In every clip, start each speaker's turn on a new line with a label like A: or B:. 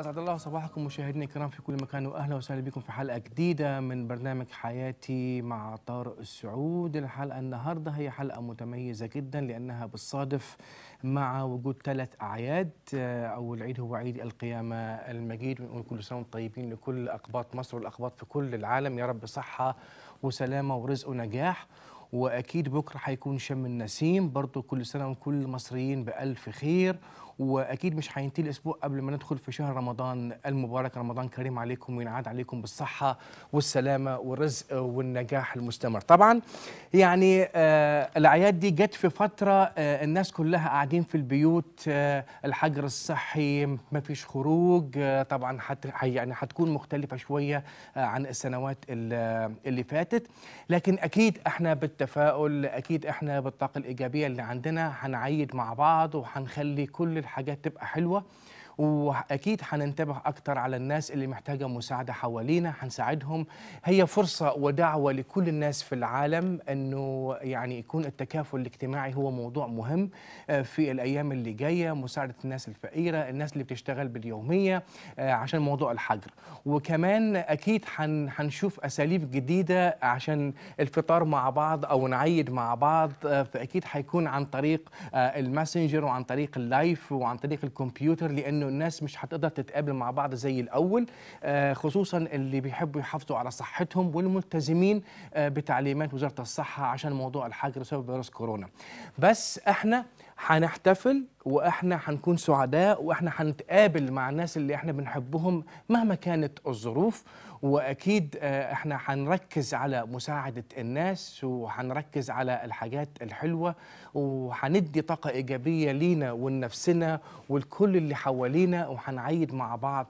A: أسعد الله صباحكم مشاهدينا الكرام في كل مكان وأهلا وسهلا بكم في حلقة جديدة من برنامج حياتي مع طارق السعود الحلقة النهاردة هي حلقة متميزة جدا لأنها بالصادف مع وجود ثلاث أعياد آه، أول عيد هو عيد القيامة المجيد ونقول كل سنة وانتم طيبين لكل أقباط مصر والأقباط في كل العالم يا رب صحة وسلامة ورزق ونجاح واكيد بكره هيكون شم النسيم برضو كل سنه وكل المصريين بالف خير واكيد مش هينتهي الاسبوع قبل ما ندخل في شهر رمضان المبارك رمضان كريم عليكم وينعاد عليكم بالصحه والسلامه والرزق والنجاح المستمر طبعا يعني آه الاعياد دي جت في فتره آه الناس كلها قاعدين في البيوت آه الحجر الصحي ما فيش خروج آه طبعا حت يعني هتكون مختلفه شويه آه عن السنوات ال- اللي فاتت لكن اكيد احنا بالتفاؤل اكيد احنا بالطاقه الايجابيه اللي عندنا هنعيد مع بعض وهنخلي كل الحاجات تبقى حلوه واكيد هننتبه اكتر على الناس اللي محتاجه مساعده حوالينا هنساعدهم هي فرصه ودعوه لكل الناس في العالم انه يعني يكون التكافل الاجتماعي هو موضوع مهم آه، في الايام اللي جايه مساعده الناس الفقيره الناس اللي بتشتغل باليوميه آه، عشان موضوع الحجر وكمان اكيد هن- هنشوف اساليب جديده عشان الفطار مع بعض او نعيد مع بعض آه، فاكيد هيكون عن طريق آه، الماسنجر وعن طريق اللايف وعن طريق الكمبيوتر لانه الناس مش هتقدر تتقابل مع بعض زي الاول آه، خصوصا اللي بيحبوا يحافظوا على صحتهم والملتزمين آه، بتعليمات وزاره الصحه عشان موضوع الحجر بسبب فيروس كورونا بس احنا هنحتفل واحنا هنكون سعداء واحنا هنتقابل مع الناس اللي احنا بنحبهم مهما كانت الظروف واكيد آه، احنا هنركز على مساعده الناس وهنركز على الحاجات الحلوه وهندي طاقه ايجابيه لينا ولنفسنا والكل اللي حوالينا وهنعيد مع بعض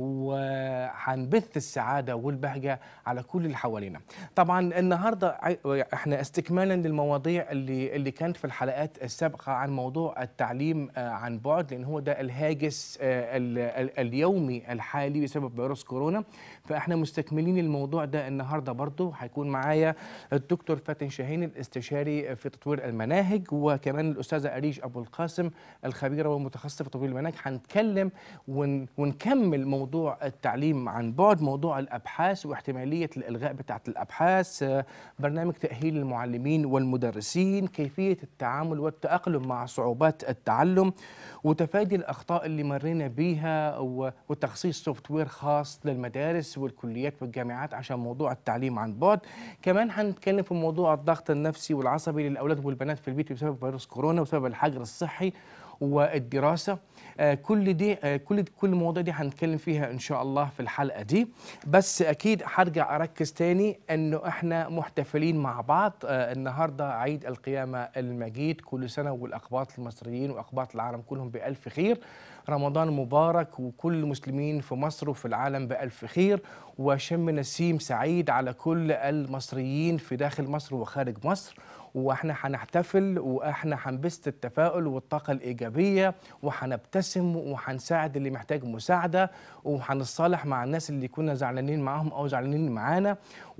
A: وهنبث السعاده والبهجه على كل اللي حوالينا. طبعا النهارده عي- احنا استكمالا للمواضيع اللي اللي كانت في الحلقات السابقه عن موضوع التعليم آه، عن بعد لان هو ده الهاجس آه، ال- ال- اليومي الحالي بسبب فيروس كورونا فاحنا مستكملين الموضوع ده النهارده برضه هيكون معايا الدكتور فاتن شاهين الاستشاري في تطوير المناهج وكمان الاستاذه اريج ابو القاسم الخبيره والمتخصصه في تطوير المناهج هنتكلم ون ونكمل موضوع التعليم عن بعد موضوع الابحاث واحتماليه الالغاء بتاعه الابحاث آه، برنامج تاهيل المعلمين والمدرسين كيفيه التعامل والتاقلم مع صعوبات التعلم وتفادي الاخطاء اللي مرينا بيها و- وتخصيص سوفت وير خاص للمدارس والكليات والجامعات عشان موضوع التعليم عن بعد كمان هنتكلم في موضوع الضغط النفسي والعصبي للاولاد والبنات في البيت بسبب فيروس كورونا وبسبب الحجر الصحي والدراسه آه، كل دي آه، كل كل المواضيع دي هنتكلم فيها ان شاء الله في الحلقه دي بس اكيد هرجع اركز تاني انه احنا محتفلين مع بعض آه، النهارده عيد القيامه المجيد كل سنه والاقباط المصريين واقباط العالم كلهم بالف خير رمضان مبارك وكل المسلمين في مصر وفي العالم بألف خير وشم نسيم سعيد على كل المصريين في داخل مصر وخارج مصر واحنا هنحتفل واحنا هنبث التفاؤل والطاقه الايجابيه وهنبتسم وهنساعد اللي محتاج مساعده وهنتصالح مع الناس اللي كنا زعلانين معاهم او زعلانين معانا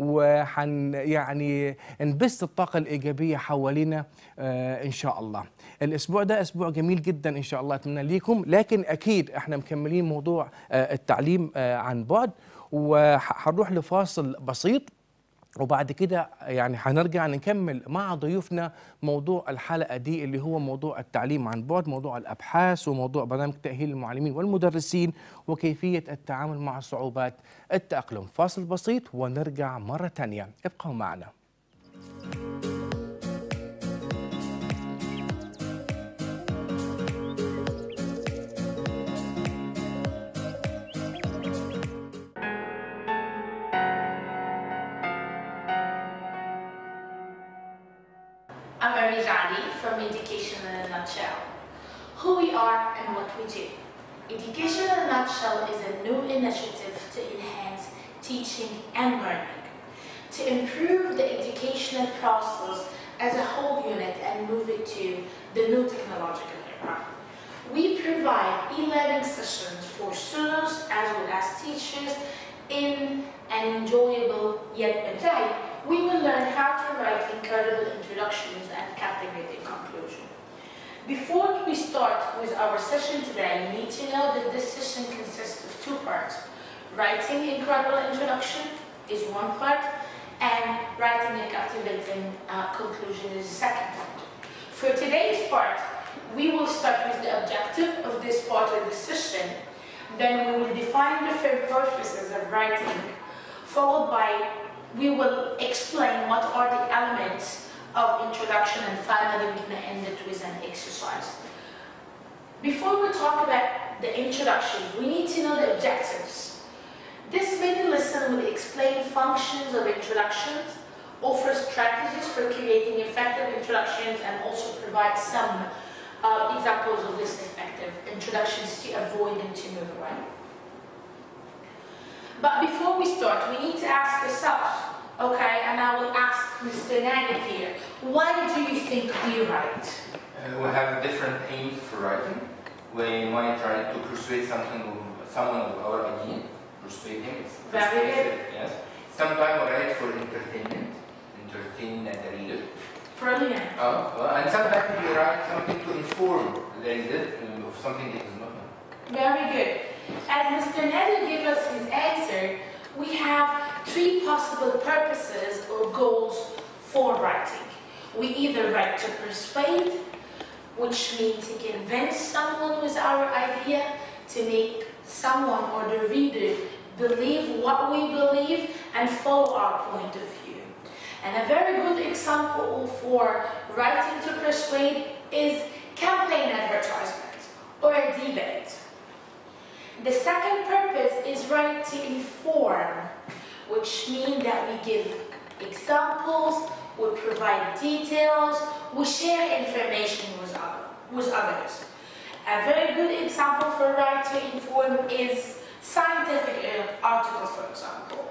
A: وهن يعني نبث الطاقه الايجابيه حوالينا آه ان شاء الله. الاسبوع ده اسبوع جميل جدا ان شاء الله اتمنى ليكم لكن اكيد احنا مكملين موضوع آه التعليم آه عن بعد وهنروح لفاصل بسيط وبعد كده يعني هنرجع نكمل مع ضيوفنا موضوع الحلقه دي اللي هو موضوع التعليم عن بعد، موضوع الابحاث وموضوع برنامج تاهيل المعلمين والمدرسين وكيفيه التعامل مع صعوبات التاقلم. فاصل بسيط ونرجع مره ثانيه، ابقوا معنا.
B: I'm Arij Ali from Education in a Nutshell. Who we are and what we do. Education in a Nutshell is a new initiative to enhance teaching and learning, to improve the educational process as a whole unit and move it to the new technological era. We provide e-learning sessions for students as well as teachers in an enjoyable yet enjoyable we will learn how to write incredible introductions and captivating conclusion. Before we start with our session today, you need to know that this session consists of two parts. Writing incredible introduction is one part, and writing a captivating uh, conclusion is the second part. For today's part, we will start with the objective of this part of the session, then we will define different purposes of writing, followed by we will explain what are the elements of introduction and finally we're going to end it with an exercise. Before we talk about the introduction, we need to know the objectives. This mini lesson will explain functions of introductions, offer strategies for creating effective introductions, and also provide some uh, examples of this effective introductions to avoid and to move away. But before we start, we need to ask ourselves, okay, and I will ask Mr. Nagel here, why do you think we write?
C: Uh, we have different aims for writing. We might try to persuade something of, someone of our idea, persuade him. It's
B: Very good.
C: persuasive, Yes. Sometimes we write for entertainment, entertain the reader.
B: Brilliant.
C: Uh, uh, and sometimes we write something to inform the reader uh, of something that is not known.
B: Very good. As Mr. Nagel gave us his answer, we have three possible purposes or goals for writing. We either write to persuade, which means to convince someone with our idea, to make someone or the reader believe what we believe and follow our point of view. And a very good example for writing to persuade is campaign advertisement or a debate. The second purpose is right to inform, which means that we give examples, we provide details, we share information with, other, with others. A very good example for right to inform is scientific uh, articles, for example.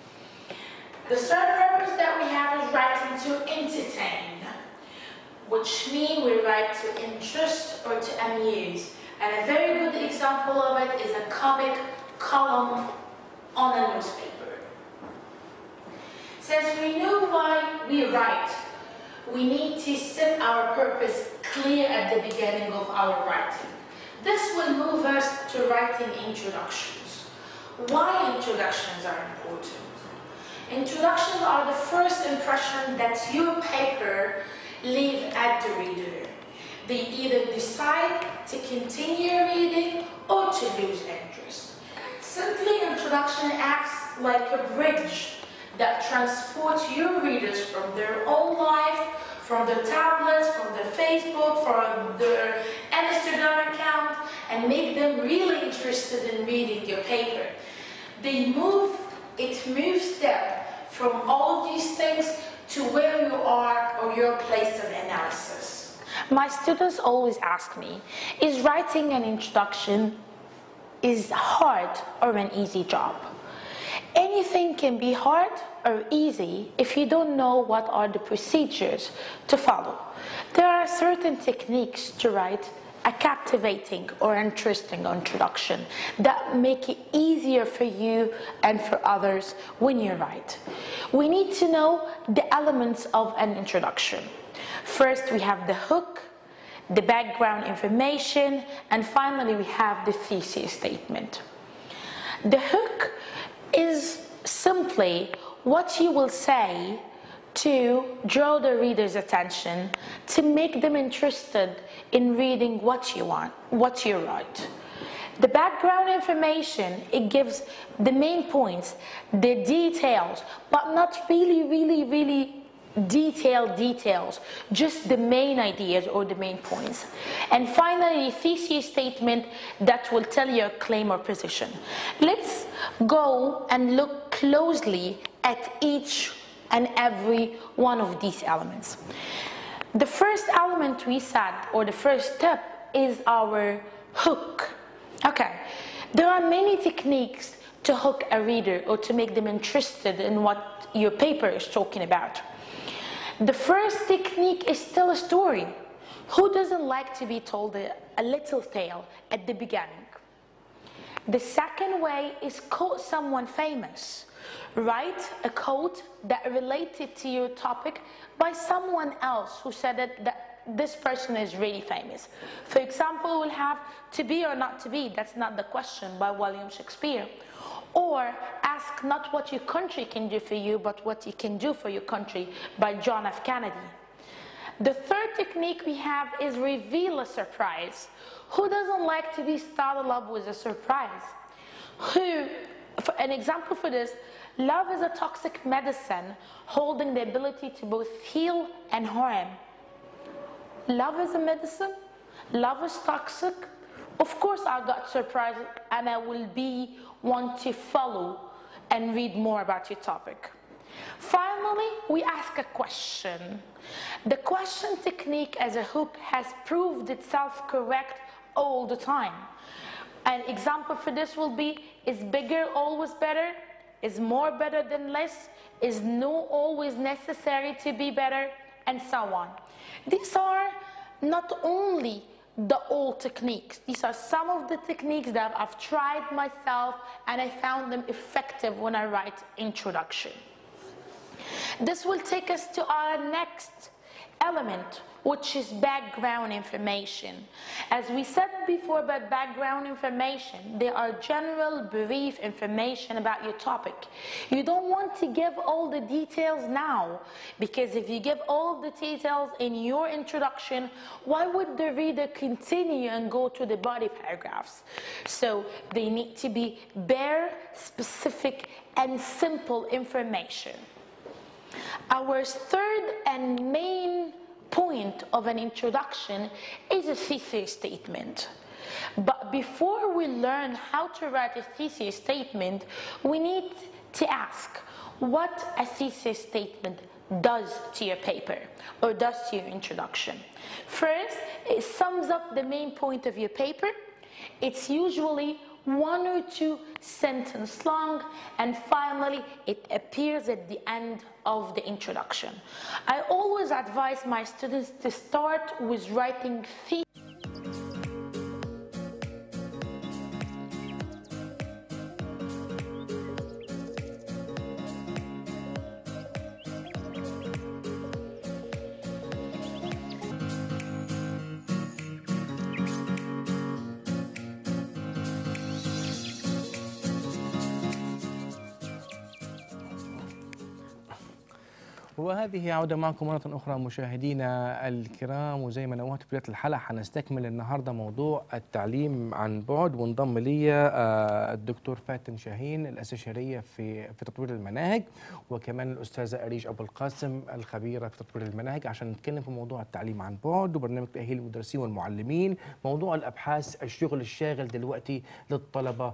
B: The third purpose that we have is writing to entertain, which means we write to interest or to amuse. And a very good example of it is a comic column on a newspaper. Since we know why we write, we need to set our purpose clear at the beginning of our writing. This will move us to writing introductions. Why introductions are important? Introductions are the first impression that your paper leave at the reader. They either decide to continue reading or to lose interest. Simply, introduction acts like a bridge that transports your readers from their own life, from their tablets, from their Facebook, from their Instagram account, and make them really interested in reading your paper. They move, it moves them from all of these things to where you are or your place of analysis.
D: My students always ask me, is writing an introduction is hard or an easy job? Anything can be hard or easy if you don't know what are the procedures to follow. There are certain techniques to write a captivating or interesting introduction that make it easier for you and for others when you write. We need to know the elements of an introduction. First, we have the hook, the background information, and finally, we have the thesis statement. The hook is simply what you will say to draw the reader's attention, to make them interested in reading what you want, what you write. The background information, it gives the main points, the details, but not really, really, really detailed details, just the main ideas or the main points. And finally, the thesis statement that will tell your claim or position. Let's go and look closely at each and every one of these elements. The first element we said, or the first step, is our hook. Okay, there are many techniques to hook a reader or to make them interested in what your paper is talking about. The first technique is tell a story. Who doesn't like to be told a, a little tale at the beginning? The second way is quote someone famous. Write a quote that related to your topic by someone else who said it that this person is really famous. For example, we'll have to be or not to be, that's not the question by William Shakespeare. Or ask not what your country can do for you, but what you can do for your country by John F. Kennedy. The third technique we have is reveal a surprise. Who doesn't like to be startled up with a surprise? Who, for an example for this, love is a toxic medicine holding the ability to both heal and harm. Love is a medicine. Love is toxic. Of course, I got surprised and I will be one to follow and read more about your topic. Finally, we ask a question. The question technique as a hook has proved itself correct all the time. An example for this will be is bigger always better? Is more better than less? Is no always necessary to be better? And so on. These are not only the old techniques. These are some of the techniques that I've tried myself and I found them effective when I write introduction. This will take us to our next element, which is background information. As we said before about background information, there are general, brief information about your topic. You don't want to give all the details now, because if you give all the details in your introduction, why would the reader continue and go to the body paragraphs? So they need to be bare, specific, and simple information. Our third and main point of an introduction is a thesis statement. But before we learn how to write a thesis statement, we need to ask what a thesis statement does to your paper or does to your introduction. First, it sums up the main point of your paper. It's usually one or two sentence long, and finally it appears at the end of the introduction. I always advise my students to start with writing thesis.
A: وهذه عودة معكم مرة أخرى مشاهدينا الكرام وزي ما نوهت في بداية الحلقة حنستكمل النهاردة موضوع التعليم عن بعد وانضم لي آه، الدكتور فاتن شاهين الأستشارية في في تطوير المناهج وكمان الأستاذة أريج أبو القاسم الخبيرة في تطوير المناهج عشان نتكلم في موضوع التعليم عن بعد وبرنامج تأهيل المدرسين والمعلمين موضوع الأبحاث الشغل الشاغل دلوقتي للطلبة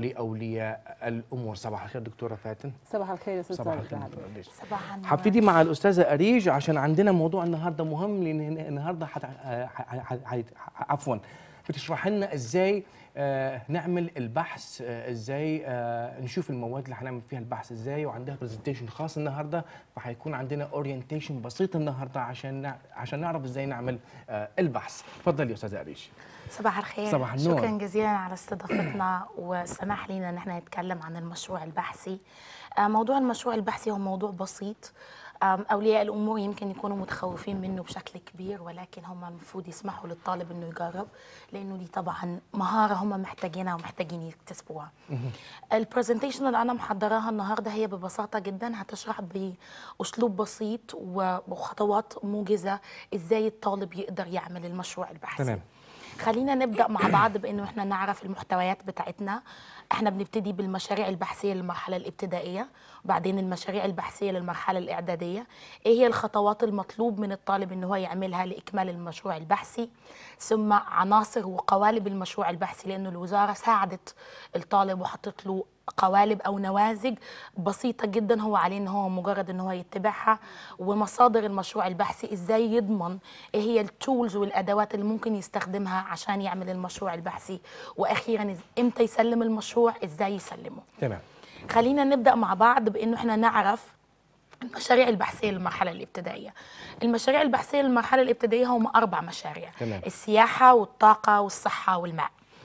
A: ولأولياء الأمور صباح الخير دكتورة فاتن
E: صباح الخير يا استاذ
A: صباح
E: سعد
A: الخير
E: علي.
A: دكتورة أريج.
D: صباح النور.
A: هبتدي مع الاستاذه اريج عشان عندنا موضوع النهارده مهم لان النهارده حت... ح- ح- ح- عفوا بتشرح لنا ازاي آه، نعمل البحث آه، ازاي آه، نشوف المواد اللي هنعمل فيها البحث ازاي وعندها برزنتيشن خاص النهارده فهيكون عندنا اورينتيشن بسيط النهارده عشان نع... عشان نعرف ازاي نعمل آه، البحث اتفضلي يا استاذه اريج
F: صباح الخير
A: صباح النور.
F: شكرا جزيلا على استضافتنا والسماح لنا ان احنا نتكلم عن المشروع البحثي آه، موضوع المشروع البحثي هو موضوع بسيط آم، اولياء الامور يمكن يكونوا متخوفين منه بشكل كبير ولكن هم المفروض يسمحوا للطالب انه يجرب لانه دي طبعا مهاره هم محتاجينها ومحتاجين يكتسبوها البرزنتيشن اللي انا محضراها النهارده هي ببساطه جدا هتشرح باسلوب بسيط و- وخطوات موجزه ازاي الطالب يقدر يعمل المشروع البحثي
A: تمام.
F: خلينا نبدا مع بعض بانه احنا نعرف المحتويات بتاعتنا احنا بنبتدي بالمشاريع البحثيه للمرحله الابتدائيه وبعدين المشاريع البحثيه للمرحله الاعداديه ايه هي الخطوات المطلوب من الطالب ان هو يعملها لاكمال المشروع البحثي ثم عناصر وقوالب المشروع البحثي لانه الوزاره ساعدت الطالب وحطت له قوالب او نماذج بسيطه جدا هو عليه ان هو مجرد ان هو يتبعها ومصادر المشروع البحثي ازاي يضمن ايه هي التولز والادوات اللي ممكن يستخدمها عشان يعمل المشروع البحثي واخيرا إز- امتى يسلم المشروع ازاي يسلمه
A: تمام
F: خلينا نبدا مع بعض بانه احنا نعرف المشاريع البحثيه للمرحله الابتدائيه المشاريع البحثيه للمرحله الابتدائيه هم اربع مشاريع
A: تمام.
F: السياحه والطاقه والصحه والماء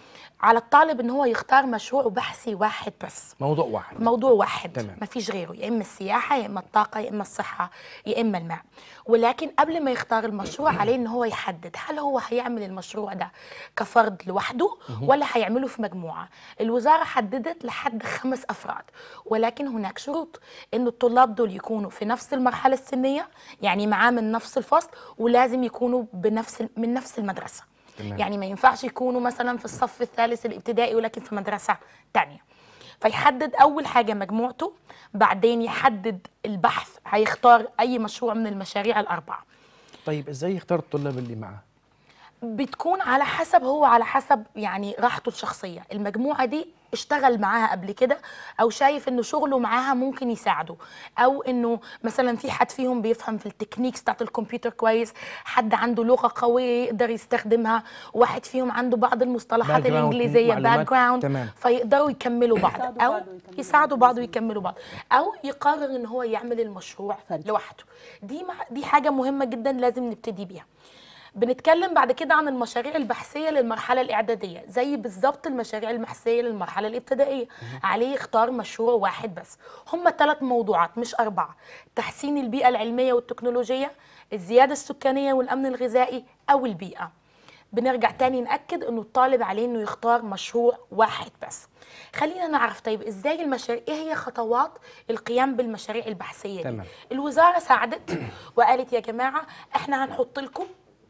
F: على الطالب ان هو يختار مشروع بحثي واحد بس
A: موضوع واحد
F: موضوع واحد
A: تمام.
F: ما فيش غيره يا اما السياحه يا اما الطاقه يا اما الصحه يا اما الماء ولكن قبل ما يختار المشروع عليه ان هو يحدد هل هو هيعمل المشروع ده كفرد لوحده ولا هيعمله في مجموعه الوزاره حددت لحد خمس افراد ولكن هناك شروط ان الطلاب دول يكونوا في نفس المرحله السنيه يعني معاه من نفس الفصل ولازم يكونوا بنفس من نفس المدرسه
A: تمام.
F: يعني ما ينفعش يكونوا مثلا في الصف الثالث الابتدائي ولكن في مدرسه تانية فيحدد اول حاجه مجموعته بعدين يحدد البحث هيختار اي مشروع من المشاريع الاربعه
A: طيب ازاي يختار الطلاب اللي معاه
F: بتكون على حسب هو على حسب يعني راحته الشخصيه المجموعه دي اشتغل معاها قبل كده او شايف انه شغله معاها ممكن يساعده او انه مثلا في حد فيهم بيفهم في التكنيكس بتاعت الكمبيوتر كويس حد عنده لغه قويه يقدر يستخدمها واحد فيهم عنده بعض المصطلحات
A: Background،
F: الانجليزيه
A: معلومات،
F: باك جراوند
A: تمام.
F: فيقدروا يكملوا بعض
E: يساعدوا
F: او
E: بعض ويكملوا
F: يساعدوا بعض ويكملوا بعض او يقرر ان هو يعمل المشروع
E: فردي.
F: لوحده دي مع- دي حاجه مهمه جدا لازم نبتدي بيها بنتكلم بعد كده عن المشاريع البحثيه للمرحله الاعداديه زي بالظبط المشاريع البحثيه للمرحله الابتدائيه عليه يختار مشروع واحد بس هم ثلاث موضوعات مش اربعه تحسين البيئه العلميه والتكنولوجيه الزياده السكانيه والامن الغذائي او البيئه بنرجع تاني نأكد انه الطالب عليه انه يختار مشروع واحد بس خلينا نعرف طيب ازاي المشاريع ايه هي خطوات القيام بالمشاريع البحثيه دي
A: تمام.
F: الوزاره ساعدت وقالت يا جماعه احنا هنحط لكم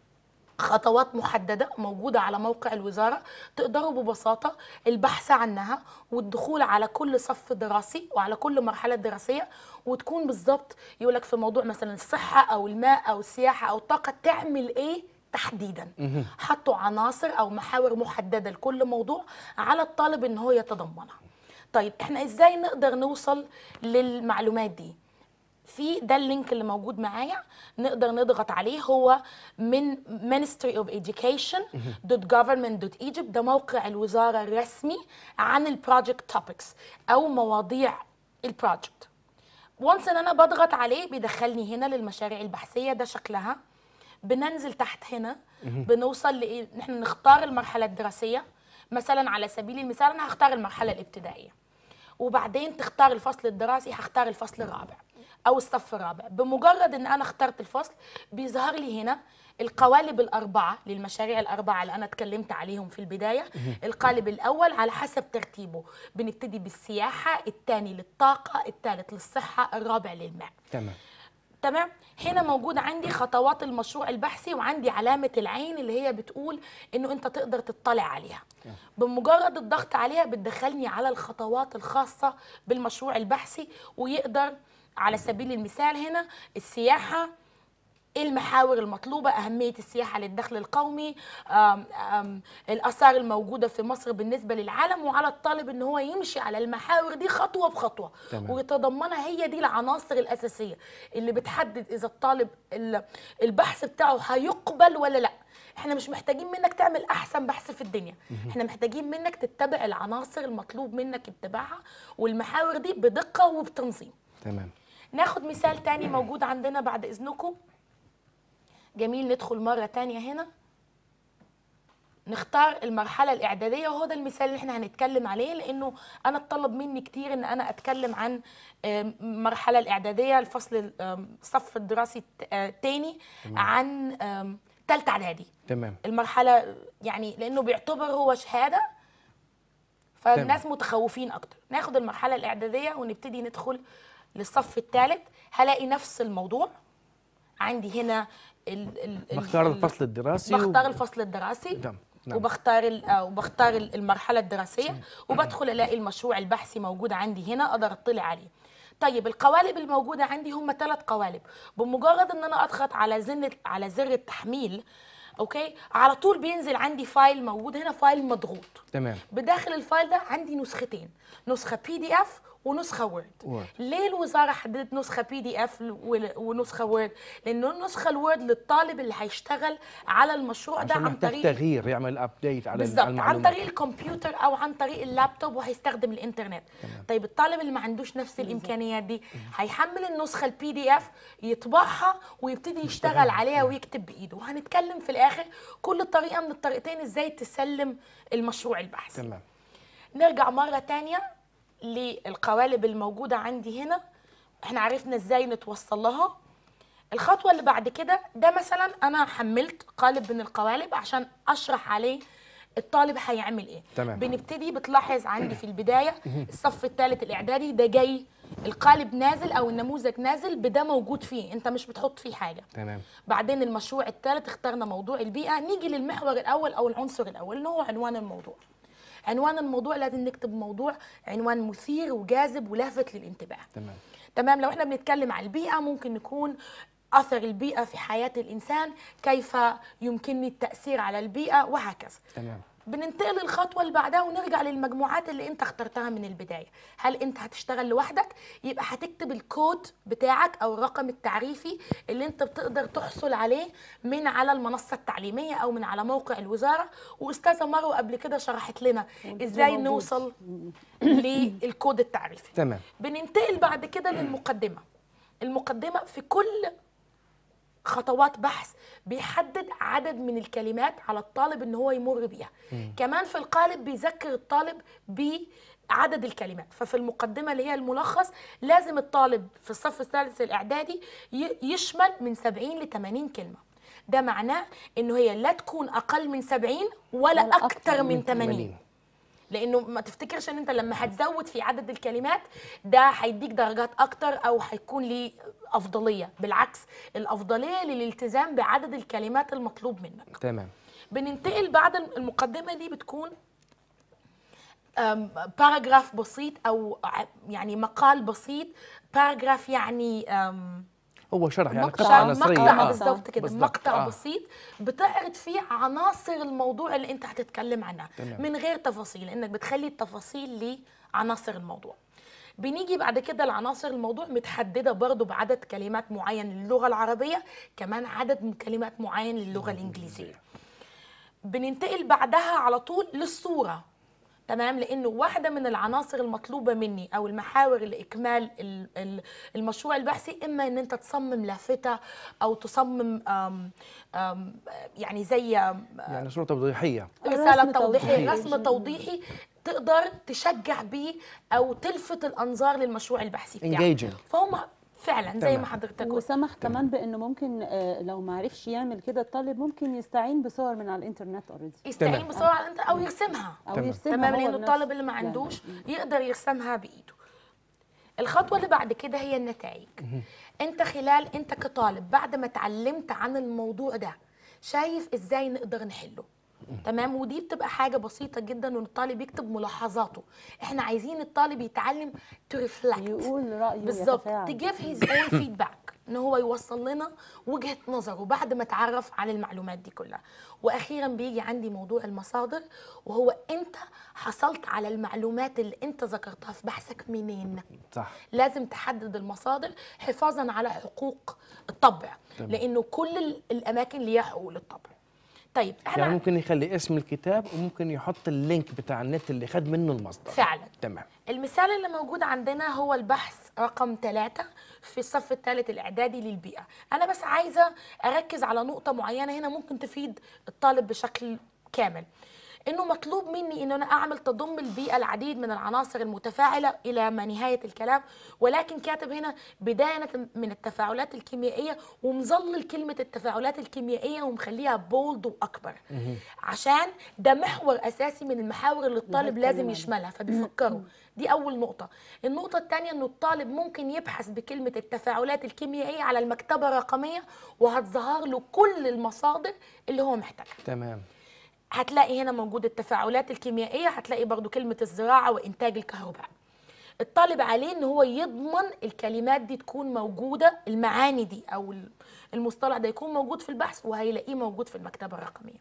F: خطوات محددة موجودة على موقع الوزارة تقدروا ببساطة البحث عنها والدخول على كل صف دراسي وعلى كل مرحلة دراسية وتكون بالظبط يقولك في موضوع مثلا الصحة أو الماء أو السياحة أو الطاقة تعمل إيه تحديدا حطوا عناصر أو محاور محددة لكل موضوع على الطالب إن هو يتضمنها طيب احنا ازاي نقدر نوصل للمعلومات دي في ده اللينك اللي موجود معايا نقدر نضغط عليه هو من Ministry of Education .government.egypt ده موقع الوزارة الرسمي عن البروجكت توبكس أو مواضيع البروجكت وانس ان انا بضغط عليه بيدخلني هنا للمشاريع البحثيه ده شكلها بننزل تحت هنا بنوصل لايه ان احنا نختار المرحله الدراسيه مثلا على سبيل المثال انا هختار المرحله الابتدائيه وبعدين تختار الفصل الدراسي هختار الفصل الرابع او الصف الرابع بمجرد ان انا اخترت الفصل بيظهر لي هنا القوالب الأربعة للمشاريع الأربعة اللي أنا اتكلمت عليهم في البداية القالب الأول على حسب ترتيبه بنبتدي بالسياحة الثاني للطاقة الثالث للصحة الرابع للماء
A: تمام
F: تمام هنا موجود عندي خطوات المشروع البحثي وعندي علامة العين اللي هي بتقول انه انت تقدر تطلع عليها بمجرد الضغط عليها بتدخلني على الخطوات الخاصة بالمشروع البحثي ويقدر على سبيل المثال هنا السياحة ايه المحاور المطلوبة أهمية السياحة للدخل القومي آم آم الآثار الموجودة في مصر بالنسبة للعالم وعلى الطالب إن هو يمشي على المحاور دي خطوة بخطوة
A: تمام.
F: ويتضمنها هي دي العناصر الأساسية اللي بتحدد إذا الطالب ال- البحث بتاعه هيقبل ولا لأ احنا مش محتاجين منك تعمل احسن بحث في الدنيا احنا محتاجين منك تتبع العناصر المطلوب منك اتباعها والمحاور دي بدقة وبتنظيم
A: تمام
F: ناخد مثال تاني موجود عندنا بعد اذنكم جميل ندخل مرة تانية هنا نختار المرحلة الإعدادية وهو ده المثال اللي احنا هنتكلم عليه لأنه أنا اتطلب مني كتير إن أنا أتكلم عن آم، المرحلة الإعدادية الفصل آم، الصف الدراسي الثاني عن آم، تالتة إعدادي
A: تمام
F: المرحلة يعني لأنه بيعتبر هو شهادة فالناس متخوفين أكتر ناخد المرحلة الإعدادية ونبتدي ندخل للصف الثالث هلاقي نفس الموضوع عندي هنا ال ال ال-
A: بختار
F: ال-
A: الفصل الدراسي
F: بختار
A: و-
F: الفصل الدراسي
A: نعم، نعم.
F: وبختار ال- آه، وبختار ال- المرحله الدراسيه وبدخل الاقي المشروع البحثي موجود عندي هنا اقدر اطلع عليه طيب القوالب الموجوده عندي هم ثلاث قوالب بمجرد ان انا اضغط على زر على زر التحميل اوكي على طول بينزل عندي فايل موجود هنا فايل مضغوط
A: تمام
F: بداخل الفايل ده عندي نسختين نسخه بي دي اف ونسخه وورد
A: Word.
F: ليه الوزاره حددت نسخه بي دي اف ونسخه وورد لانه النسخه الوورد للطالب اللي هيشتغل على المشروع ده
A: عشان
F: عن
A: محتاج
F: طريق
A: تغيير يعمل ابديت على
F: بالظبط عن
A: المعلومات
F: طريق الكمبيوتر او عن طريق اللابتوب وهيستخدم الانترنت طيب الطالب اللي ما عندوش نفس الامكانيات دي هيحمل النسخه البي دي اف يطبعها ويبتدي يشتغل عليها ويكتب بايده وهنتكلم في الاخر كل طريقه من الطريقتين ازاي تسلم المشروع البحثي
A: تمام
F: نرجع مرة تانية للقوالب الموجودة عندي هنا احنا عرفنا ازاي نتوصل لها الخطوة اللي بعد كده ده مثلا انا حملت قالب من القوالب عشان اشرح عليه الطالب هيعمل ايه
A: تمام.
F: بنبتدي بتلاحظ عندي في البداية الصف الثالث الاعدادي ده جاي القالب نازل او النموذج نازل بده موجود فيه انت مش بتحط فيه حاجة
A: تمام
F: بعدين المشروع الثالث اخترنا موضوع البيئة نيجي للمحور الأول أو العنصر الأول اللي هو عنوان الموضوع عنوان الموضوع لازم نكتب موضوع عنوان مثير وجاذب ولافت للانتباه
A: تمام
F: تمام لو احنا بنتكلم عن البيئة ممكن نكون أثر البيئة في حياة الإنسان كيف يمكنني التأثير على البيئة وهكذا
A: تمام
F: بننتقل للخطوة اللي بعدها ونرجع للمجموعات اللي انت اخترتها من البداية هل انت هتشتغل لوحدك يبقى هتكتب الكود بتاعك او الرقم التعريفي اللي انت بتقدر تحصل عليه من على المنصة التعليمية او من على موقع الوزارة واستاذة مروة قبل كده شرحت لنا ازاي
E: موجود.
F: نوصل للكود التعريفي
A: تمام
F: بننتقل بعد كده للمقدمة المقدمة في كل خطوات بحث بيحدد عدد من الكلمات على الطالب ان هو يمر بيها كمان في القالب بيذكر الطالب بعدد الكلمات ففي المقدمة اللي هي الملخص لازم الطالب في الصف الثالث الإعدادي ي- يشمل من 70 ل 80 كلمة ده معناه انه هي لا تكون اقل من 70 ولا,
E: ولا
F: اكتر من 80 لانه ما تفتكرش ان انت لما هتزود في عدد الكلمات ده هيديك درجات اكتر او هيكون ليه افضليه بالعكس الافضليه للالتزام بعدد الكلمات المطلوب منك
A: تمام
F: بننتقل بعد المقدمه دي بتكون أم، باراجراف بسيط او ع- يعني مقال بسيط باراجراف يعني أم،
A: هو شرح يعني
E: مقطع-
A: قطعه
F: مقطع
A: نصريه
E: مقطع
A: آه.
F: بالظبط كده
A: بالظبط،
F: مقطع
A: آه.
F: بسيط بتعرض فيه عناصر الموضوع اللي انت هتتكلم عنها
A: تمام.
F: من غير تفاصيل لانك بتخلي التفاصيل لعناصر الموضوع بنيجي بعد كده لعناصر الموضوع متحدده برضو بعدد كلمات معين للغه العربيه كمان عدد من كلمات معين للغه الانجليزيه بننتقل بعدها على طول للصوره تمام لانه واحده من العناصر المطلوبه مني او المحاور لاكمال ال- ال- المشروع البحثي اما ان انت تصمم لافته او تصمم آم آم يعني زي آم
A: يعني صوره توضيحيه
F: رساله
E: رسم
F: توضيحيه
E: توضيحي.
F: رسم توضيحي تقدر تشجع بيه او تلفت الانظار للمشروع البحثي بتاعك
A: Engaging.
F: فهم فعلا زي
A: تمام.
F: ما حضرتك قلت
E: وسمح كمان بانه ممكن آه، لو ما عرفش يعمل كده الطالب ممكن يستعين بصور من على الانترنت اوريدي
F: يستعين
A: تمام.
F: بصور على الانترنت او يرسمها
E: او
A: تمام.
E: يرسمها
F: تمام
E: هو
F: لانه
E: بنفسه.
F: الطالب اللي ما
E: يعني
F: عندوش يقدر يرسمها بايده الخطوه اللي بعد كده هي النتائج انت خلال انت كطالب بعد ما اتعلمت عن الموضوع ده شايف ازاي نقدر نحله تمام ودي بتبقى حاجه بسيطه جدا ان الطالب يكتب ملاحظاته احنا عايزين الطالب يتعلم تو ريفلكت
E: يقول رايه
F: بالظبط
E: ويتفاعل.
F: to give his own feedback ان هو يوصل لنا وجهه نظره بعد ما اتعرف على المعلومات دي كلها واخيرا بيجي عندي موضوع المصادر وهو انت حصلت على المعلومات اللي انت ذكرتها في بحثك منين
A: صح
F: لازم تحدد المصادر حفاظا على حقوق الطبع
A: تمام.
F: لانه كل ال- الاماكن ليها حقوق للطبع طيب احنا
A: يعني ممكن يخلي اسم الكتاب وممكن يحط اللينك بتاع النت اللي خد منه المصدر
F: فعلا
A: تمام
F: المثال اللي موجود عندنا هو البحث رقم ثلاثة في الصف الثالث الإعدادي للبيئة أنا بس عايزة أركز على نقطة معينة هنا ممكن تفيد الطالب بشكل كامل انه مطلوب مني ان انا اعمل تضم البيئه العديد من العناصر المتفاعله الى ما نهايه الكلام ولكن كاتب هنا بدايه من التفاعلات الكيميائيه ومظلل كلمه التفاعلات الكيميائيه ومخليها بولد واكبر عشان ده محور اساسي من المحاور اللي الطالب لازم يشملها فبيفكروا دي اول نقطه النقطه الثانيه انه الطالب ممكن يبحث بكلمه التفاعلات الكيميائيه على المكتبه الرقميه وهتظهر له كل المصادر اللي هو محتاجها
A: تمام
F: هتلاقي هنا موجود التفاعلات الكيميائيه هتلاقي برضو كلمه الزراعه وانتاج الكهرباء الطالب عليه ان هو يضمن الكلمات دي تكون موجوده المعاني دي او المصطلح ده يكون موجود في البحث وهيلاقيه موجود في المكتبه الرقميه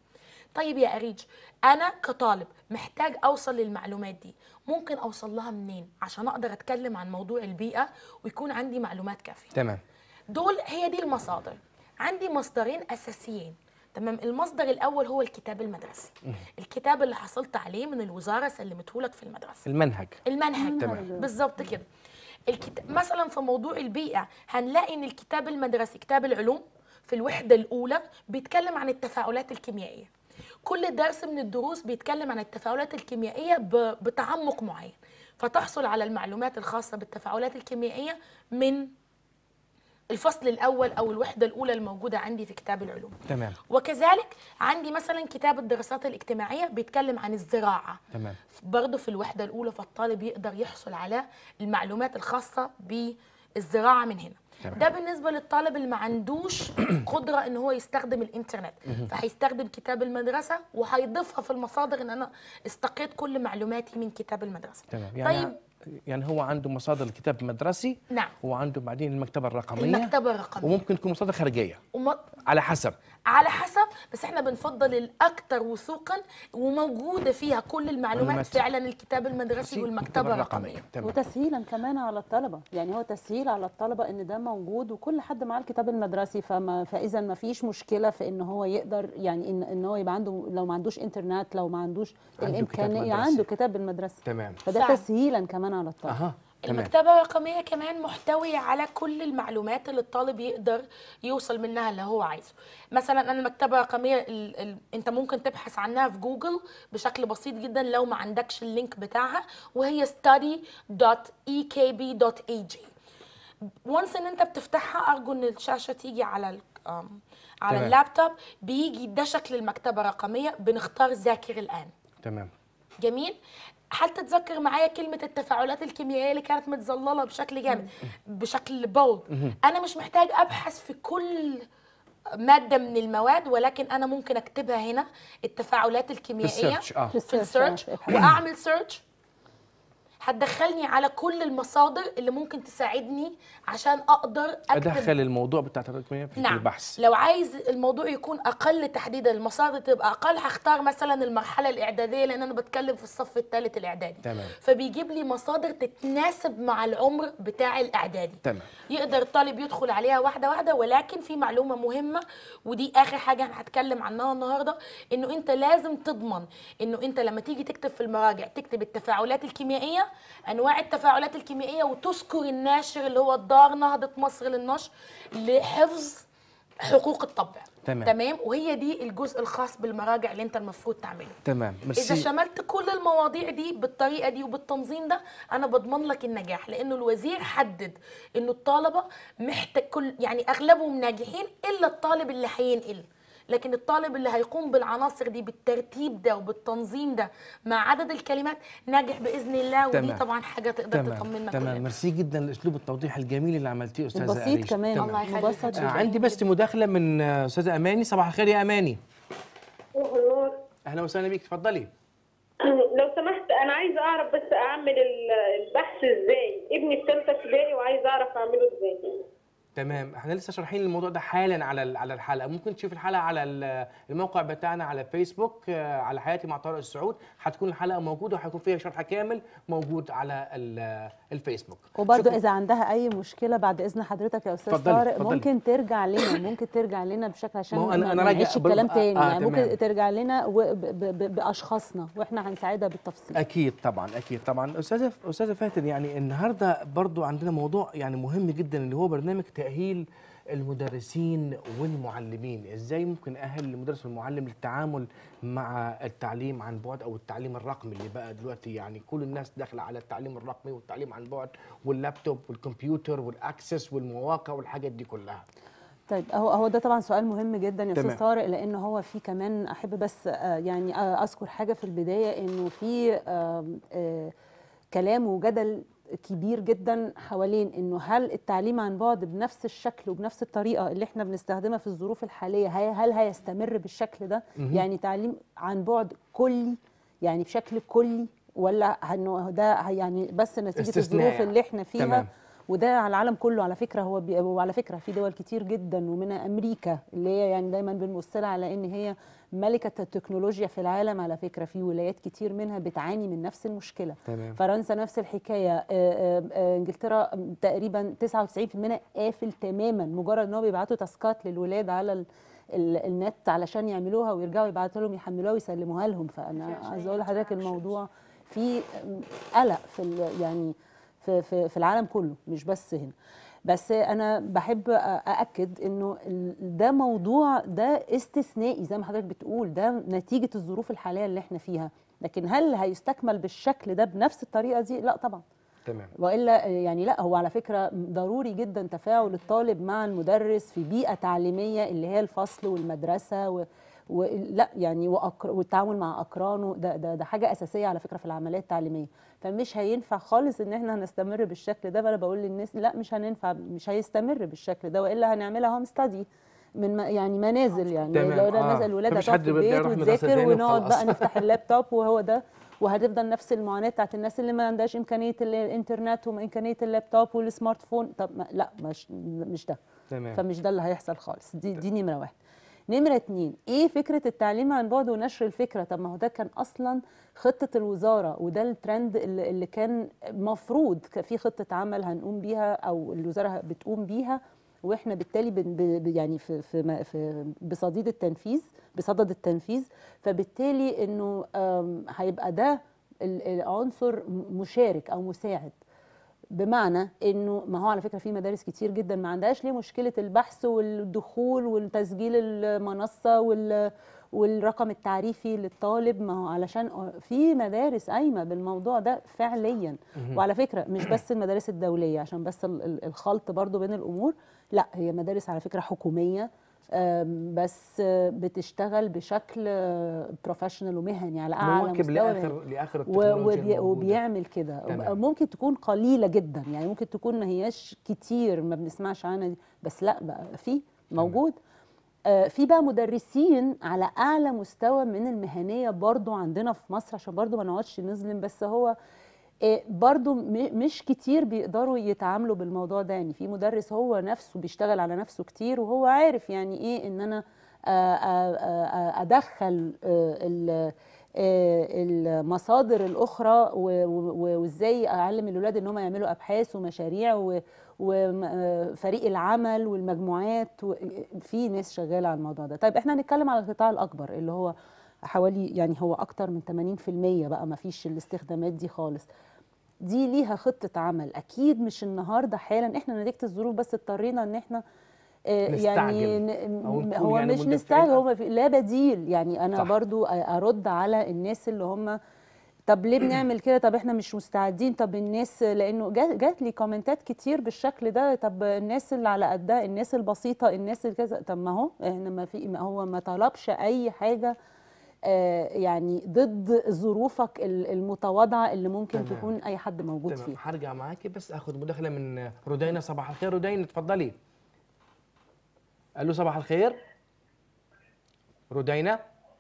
F: طيب يا اريج انا كطالب محتاج اوصل للمعلومات دي ممكن اوصل لها منين عشان اقدر اتكلم عن موضوع البيئه ويكون عندي معلومات كافيه
A: تمام
F: دول هي دي المصادر عندي مصدرين اساسيين تمام المصدر الاول هو الكتاب المدرسي الكتاب اللي حصلت عليه من الوزاره سلمته لك في المدرسه
A: المنهج
F: المنهج
A: تمام.
F: بالظبط كده الكتاب مثلا في موضوع البيئه هنلاقي ان الكتاب المدرسي كتاب العلوم في الوحده الاولى بيتكلم عن التفاعلات الكيميائيه كل درس من الدروس بيتكلم عن التفاعلات الكيميائيه ب- بتعمق معين فتحصل على المعلومات الخاصه بالتفاعلات الكيميائيه من الفصل الاول او الوحده الاولى الموجوده عندي في كتاب العلوم
A: تمام
F: وكذلك عندي مثلا كتاب الدراسات الاجتماعيه بيتكلم عن الزراعه
A: تمام
F: برضه في الوحده الاولى فالطالب يقدر يحصل على المعلومات الخاصه بالزراعه من هنا
A: تمام.
F: ده بالنسبه للطالب اللي ما عندوش قدره ان هو يستخدم الانترنت فهيستخدم كتاب المدرسه وهيضيفها في المصادر ان انا استقيت كل معلوماتي من كتاب المدرسه
A: تمام يعني
F: طيب
A: يعني هو عنده مصادر الكتاب المدرسي
F: نعم.
A: وعنده بعدين المكتبه الرقميه
F: المكتبه الرقميه
A: وممكن تكون مصادر خارجيه
F: وما
A: على حسب
F: على حسب بس احنا بنفضل الاكثر وثوقا وموجوده فيها كل المعلومات
A: معلومات.
F: فعلا الكتاب المدرسي والمكتبه الرقميه
A: تمام
E: وتسهيلا كمان على الطلبه يعني هو تسهيل على الطلبه ان ده موجود وكل حد معاه الكتاب المدرسي فما فاذا ما فيش مشكله في ان هو يقدر يعني ان ان هو يبقى عنده لو ما عندوش انترنت لو ما عندوش
A: عنده كتاب
E: الامكانيه
A: مدرسي.
E: عنده كتاب المدرسي
A: تمام
E: فده
F: فعلا.
E: تسهيلا كمان على الطلبه
A: اها تمام
F: المكتبة الرقمية كمان محتوية على كل المعلومات اللي الطالب يقدر يوصل منها اللي هو عايزه مثلا أنا المكتبة الرقمية ال ال انت ممكن تبحث عنها في جوجل بشكل بسيط جدا لو ما عندكش اللينك بتاعها وهي study.ekb.ag وانس ان انت بتفتحها ارجو ان الشاشة تيجي على ال آم، على
A: تمام.
F: اللابتوب بيجي ده شكل المكتبة الرقمية بنختار ذاكر الآن
A: تمام
F: جميل هل تتذكر معايا كلمة التفاعلات الكيميائية اللي كانت متظللة بشكل جامد بشكل بولد أنا مش محتاج أبحث في كل مادة من المواد ولكن أنا ممكن أكتبها هنا التفاعلات
A: في
F: الكيميائية
A: السيرش اه
E: في
F: في
E: السيرش،
F: السيرش
E: آه، في ابحاث.
F: وأعمل سيرش هتدخلني على كل المصادر اللي ممكن تساعدني عشان أقدر أكتب
A: ادخل الموضوع بتاع الرقميه في
F: نعم
A: البحث
F: لو عايز الموضوع يكون اقل تحديدا المصادر تبقى اقل هختار مثلا المرحله الاعداديه لان انا بتكلم في الصف الثالث الاعدادي
A: تمام.
F: فبيجيب لي مصادر تتناسب مع العمر بتاع الاعدادي
A: تمام.
F: يقدر الطالب يدخل عليها واحده واحده ولكن في معلومه مهمه ودي اخر حاجه انا هتكلم عنها النهارده انه انت لازم تضمن انه انت لما تيجي تكتب في المراجع تكتب التفاعلات الكيميائيه انواع التفاعلات الكيميائيه وتذكر الناشر اللي هو دار نهضه مصر للنشر لحفظ حقوق الطبع
A: تمام.
F: تمام وهي دي الجزء الخاص بالمراجع اللي انت المفروض تعمله
A: تمام
F: اذا
A: ميرسي
F: شملت كل المواضيع دي بالطريقه دي وبالتنظيم ده انا بضمن لك النجاح لانه الوزير حدد انه الطلبه محتاج كل يعني اغلبهم ناجحين الا الطالب اللي هينقل لكن الطالب اللي هيقوم بالعناصر دي بالترتيب ده وبالتنظيم ده مع عدد الكلمات ناجح باذن الله ودي
A: تمام.
F: طبعا حاجه تقدر
A: تمام
F: تطمنا
A: تمام
F: كلنا
A: ميرسي جدا اسلوب التوضيح الجميل اللي عملتيه استاذه
E: البسيط
A: أريج.
E: كمان
A: تمام.
F: الله يخليك.
E: مبسط
A: آه،
E: جدا
A: عندي بس مداخله من آه، استاذه اماني صباح الخير يا اماني
G: صباح النور
A: اهلا وسهلا بيك اتفضلي
G: لو سمحت انا عايزه اعرف بس اعمل ال- البحث ازاي ابني في ثالثه ابتدائي وعايزه اعرف اعمله ازاي
A: تمام احنا لسه شارحين الموضوع ده حالا على ال- على الحلقه ممكن تشوف الحلقه على ال- الموقع بتاعنا على فيسبوك آه، على حياتي مع طارق السعود هتكون الحلقه موجوده وهيكون فيها شرح كامل موجود على ال- الفيسبوك
E: وبرضه
A: شكراً.
E: اذا عندها اي مشكله بعد اذن حضرتك يا استاذ
A: اتفضلي،
E: طارق
A: اتفضلي.
E: ممكن ترجع لنا ممكن ترجع لنا بشكل عشان
A: ما هو أنا-
E: ما-
A: أنا
E: ما
A: راجع
E: نعيدش
A: بال-
E: الكلام
A: آه،
E: تاني
A: آه،
E: يعني
A: تمام.
E: ممكن ترجع لنا و- ب- ب- باشخاصنا واحنا هنساعدها بالتفصيل
A: اكيد طبعا اكيد طبعا استاذه استاذه فاتن يعني النهارده برضو عندنا موضوع يعني مهم جدا اللي هو برنامج تاهيل المدرسين والمعلمين ازاي ممكن اهل المدرس والمعلم للتعامل مع التعليم عن بعد او التعليم الرقمي اللي بقى دلوقتي يعني كل الناس داخله على التعليم الرقمي والتعليم عن بعد واللابتوب والكمبيوتر والاكسس والمواقع والحاجات دي كلها
E: طيب هو هو ده طبعا سؤال مهم جدا يا
A: تمام.
E: استاذ طارق لان هو في كمان احب بس آه، يعني آه، اذكر حاجه في البدايه انه في آم، آه، كلام وجدل كبير جدا حوالين انه هل التعليم عن بعد بنفس الشكل وبنفس الطريقه اللي احنا بنستخدمها في الظروف الحاليه هي هل هيستمر بالشكل ده يعني تعليم عن بعد كلي يعني بشكل كلي ولا انه ده يعني بس نتيجه
A: استثناء
E: الظروف
A: يعني.
E: اللي احنا فيها
A: تمام.
E: وده على العالم كله على فكره هو بي... وعلى فكره في دول كتير جدا ومنها امريكا اللي هي يعني دايما بنبص لها على ان هي ملكه التكنولوجيا في العالم على فكره في ولايات كتير منها بتعاني من نفس المشكله
A: تمام
E: فرنسا نفس الحكايه آه، آه، آه، انجلترا تقريبا 99% قافل تماما مجرد ان هو بيبعتوا تاسكات للولاد على ال- ال- النت علشان يعملوها ويرجعوا يبعتوا لهم يحملوها ويسلموها لهم فانا عايزه اقول لحضرتك الموضوع في قلق في ال- يعني في في في العالم كله مش بس هنا بس انا بحب ااكد انه ال- ده موضوع ده استثنائي زي ما حضرتك بتقول ده نتيجه الظروف الحاليه اللي احنا فيها لكن هل هيستكمل بالشكل ده بنفس الطريقه دي لا طبعا
A: تمام
E: والا يعني لا هو على فكره ضروري جدا تفاعل الطالب مع المدرس في بيئه تعليميه اللي هي الفصل والمدرسه و ولا يعني وأقر... والتعامل مع اقرانه ده, ده ده حاجه اساسيه على فكره في العمليه التعليميه فمش هينفع خالص ان احنا نستمر بالشكل ده فانا بقول للناس لا مش هننفع مش هيستمر بالشكل ده والا هنعملها هوم ستادي من ما- يعني منازل يعني
A: تمام،
E: لو
A: آه.
E: الناس الولاد
A: مفيش
E: هتقعد
A: حد
E: في
A: بيقدر
E: البيت
A: يروح مدرسة
E: وتذاكر
A: تاني
E: ونقعد
A: وخلاص.
E: بقى نفتح اللابتوب وهو ده وهتفضل نفس المعاناه بتاعت الناس اللي ما عندهاش امكانيه ال- الانترنت وامكانيه اللابتوب والسمارت فون طب ما لا مش مش ده
A: تمام
E: فمش ده اللي هيحصل خالص دي دي نمره واحد نمره اتنين ايه فكره التعليم عن بعد ونشر الفكره طب ما هو ده كان اصلا خطه الوزاره وده الترند اللي, اللي كان مفروض ك- في خطه عمل هنقوم بيها او الوزاره بتقوم بيها واحنا بالتالي بن ب- ب- يعني في في ما- في بصديد التنفيذ بصدد التنفيذ فبالتالي انه آم، هيبقى ده ال- العنصر م- مشارك او مساعد بمعنى انه ما هو على فكره في مدارس كتير جدا ما عندهاش ليه مشكله البحث والدخول والتسجيل المنصه وال والرقم التعريفي للطالب ما هو علشان في مدارس قايمه بالموضوع ده فعليا وعلى فكره مش بس المدارس الدوليه عشان بس ال- ال- الخلط برضو بين الامور لا هي مدارس على فكره حكوميه آم، بس آه، بتشتغل بشكل بروفيشنال ومهني على اعلى
A: مواكب
E: مستوى مهني.
A: لاخر لاخر
E: و-
A: التكنولوجيا
E: وبي
A: الموجودة.
E: وبيعمل كده
A: تمام.
E: ممكن تكون قليله جدا يعني ممكن تكون ما هياش كتير ما بنسمعش عنها دي بس لا بقى في موجود آه، في بقى مدرسين على اعلى مستوى من المهنيه برضو عندنا في مصر عشان برضو ما نقعدش نظلم بس هو آه، برضو م- مش كتير بيقدروا يتعاملوا بالموضوع ده يعني في مدرس هو نفسه بيشتغل على نفسه كتير وهو عارف يعني ايه ان انا آه، آه، آه، ادخل آه، ال- آه، المصادر الاخرى و- و- وازاي اعلم الولاد ان هم يعملوا ابحاث ومشاريع وفريق العمل والمجموعات و- في ناس شغاله على الموضوع ده طيب احنا هنتكلم على القطاع الاكبر اللي هو حوالي يعني هو اكتر من 80% بقى ما فيش الاستخدامات دي خالص دي ليها خطه عمل اكيد مش النهارده حالا احنا نتيجه الظروف بس اضطرينا ان احنا آه، يعني
A: نستعجل.
E: ن-
A: أو نكون
E: هو
A: يعني
E: مش
A: مندفعين
E: نستعجل
A: أكتر.
E: هو ما في- لا بديل يعني انا
A: صح.
E: صح. برضو ارد على الناس اللي هم طب ليه بنعمل كده طب احنا مش مستعدين طب الناس لانه جات, جات لي كومنتات كتير بالشكل ده طب الناس اللي على قدها الناس البسيطه الناس اللي كذا طب ما هو احنا ما في ما هو ما طلبش اي حاجه آه يعني ضد ظروفك ال- المتواضعه اللي ممكن
A: تمام.
E: تكون اي حد موجود
A: تمام
E: فيها
A: هرجع معاكي بس اخد مداخله من رودينا صباح الخير رودينا اتفضلي الو صباح الخير رودينا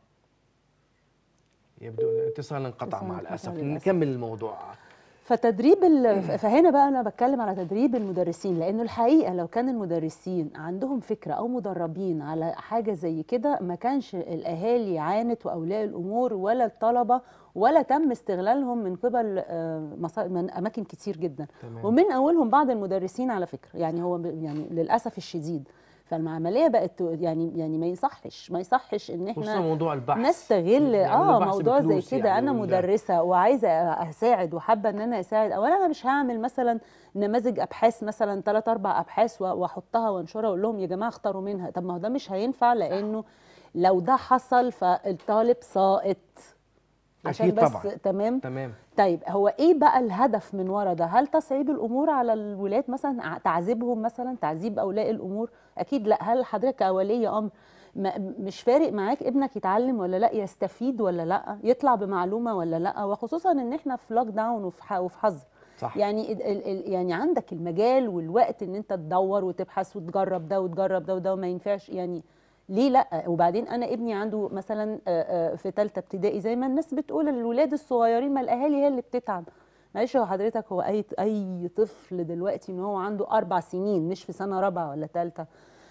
A: يبدو الاتصال انقطع
E: اتصال
A: مع
E: انقطع
A: الاسف
E: للأسف.
A: نكمل الموضوع
E: فتدريب ال... فهنا بقى انا بتكلم على تدريب المدرسين لانه الحقيقه لو كان المدرسين عندهم فكره او مدربين على حاجه زي كده ما كانش الاهالي عانت واولياء الامور ولا الطلبه ولا تم استغلالهم من قبل آه، مصا- من اماكن كتير جدا
A: تمام.
E: ومن اولهم بعض المدرسين على فكره يعني هو ب- يعني للاسف الشديد فالعمليه بقت يعني يعني ما يصحش ما يصحش ان
A: خصوصا
E: احنا
A: موضوع البحث
E: نستغل
A: يعملوا
E: اه
A: بحث
E: موضوع زي
A: بفلوس
E: كده
A: يعني
E: انا
A: ولا-
E: مدرسه وعايزه اساعد وحابه ان انا اساعد اولا انا مش هعمل مثلا نماذج ابحاث مثلا ثلاث اربع ابحاث و- واحطها وانشرها واقول لهم يا جماعه اختاروا منها طب ما هو ده مش هينفع لانه لو ده حصل فالطالب ساقط عشان
A: أكيد
E: بس
A: طبعاً.
E: تمام
A: تمام
E: طيب هو ايه بقى الهدف من ورا ده هل تصعيب الامور على الولاد مثلا ع- تعذيبهم مثلا تعذيب اولياء الامور اكيد لا هل حضرتك كولي امر ما- مش فارق معاك ابنك يتعلم ولا لا يستفيد ولا لا يطلع بمعلومه ولا لا وخصوصا ان احنا في لوك داون وفي ح- وفي حظر
A: صح
E: يعني ال- ال- ال- يعني عندك المجال والوقت ان انت تدور وتبحث وتجرب ده وتجرب ده وده وما ينفعش يعني ليه لا وبعدين انا ابني عنده مثلا آه، آه، في ثالثه ابتدائي زي ما الناس بتقول الولاد الصغيرين ما الاهالي هي اللي بتتعب معلش هو حضرتك هو اي اي طفل دلوقتي ان هو عنده اربع سنين مش في سنه رابعه ولا ثالثه